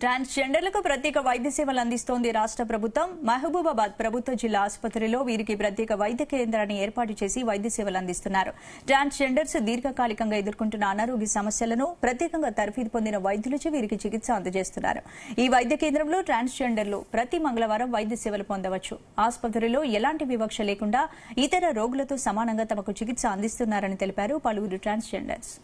ట్రాన్స్జెండర్లకు ప్రత్యేక వైద్య సేవలు అందిస్తోంది రాష్ట్ర ప్రభుత్వం మహబూబాబాద్ ప్రభుత్వ జిల్లా ఆసుపత్రిలో వీరికి ప్రత్యేక వైద్య కేంద్రాన్ని ఏర్పాటు చేసి వైద్య సేవలు అందిస్తున్నారు ట్రాన్స్జెండర్స్ దీర్ఘకాలికంగా ఎదుర్కొంటున్న అనారోగ్య సమస్యలను ప్రత్యేకంగా తరఫీదు పొందిన వైద్యులచే వీరికి చికిత్స అందజేస్తున్నారు ఈ వైద్య కేంద్రంలో ట్రాన్స్జెండర్లు ప్రతి మంగళవారం వైద్య సేవలు పొందవచ్చు ఆసుపత్రిలో ఎలాంటి వివక్ష లేకుండా ఇతర రోగులతో సమానంగా తమకు చికిత్స అందిస్తున్నారని తెలిపారు పలువురు ట్రాన్స్జెండర్స్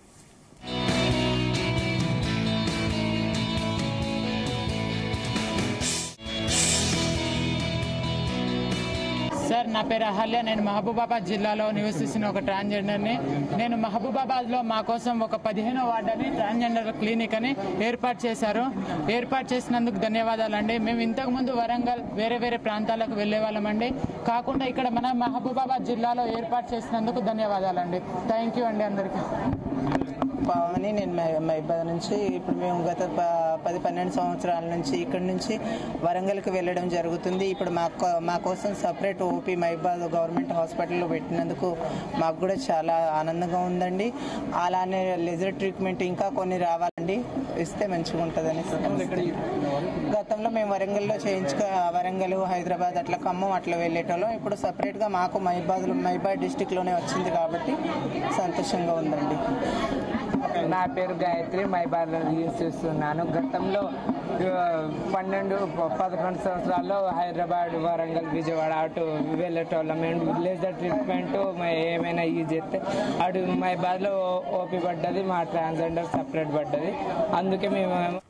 సార్ నా పేరు అహల్య నేను మహబూబాబాద్ జిల్లాలో నివసిస్తున్న ఒక ట్రాన్స్జెండర్ని నేను మహబూబాబాద్లో మా కోసం ఒక పదిహేనో వార్డని ట్రాన్స్జెండర్ క్లినిక్ అని ఏర్పాటు చేశారు ఏర్పాటు చేసినందుకు ధన్యవాదాలండి మేము ఇంతకుముందు వరంగల్ వేరే వేరే ప్రాంతాలకు వెళ్ళే వాళ్ళమండి కాకుండా ఇక్కడ మన మహబూబాబాద్ జిల్లాలో ఏర్పాటు చేసినందుకు ధన్యవాదాలండి థ్యాంక్ యూ అండి అందరికీ పావని నేను మై- మైబాద్ నుంచి ఇప్పుడు మేము గత ప- పది పన్నెండు సంవత్సరాల నుంచి ఇక్కడి నుంచి వరంగల్కి వెళ్ళడం జరుగుతుంది ఇప్పుడు మా కో- మా కోసం సపరేట్ ఓపీ మైబాద్ గవర్నమెంట్ హాస్పిటల్లో పెట్టినందుకు మాకు కూడా చాలా ఆనందంగా ఉందండి అలానే లెజర్ ట్రీట్మెంట్ ఇంకా కొన్ని రావాలండి ఇస్తే మంచిగా ఉంటుందని గతంలో మేము వరంగల్లో చేయించుక వరంగల్ హైదరాబాద్ అట్లా ఖమ్మం అట్లా వెళ్ళేటోళ్ళం ఇప్పుడు సపరేట్గా మాకు మైబాద్ మైబాద్ డిస్టిక్లోనే వచ్చింది కాబట్టి సంతోషంగా ఉందండి నా పేరు గాయత్రి మైబాద్లో చేస్తున్నాను గతంలో ఆ, పన్నెండు ప- పదకొండు సంవత్సరాల్లో హైదరాబాద్ వరంగల్ విజయవాడ అటు వెళ్ళేటోళ్ళం మేము లేజర్ ట్రీట్మెంట్ ఏమైనా యూజ్ చేస్తే అటు మైబాద్లో ఓపీ పడ్డది మా ట్రాన్స్జెండర్ సపరేట్ పడ్డది అందుకే మేము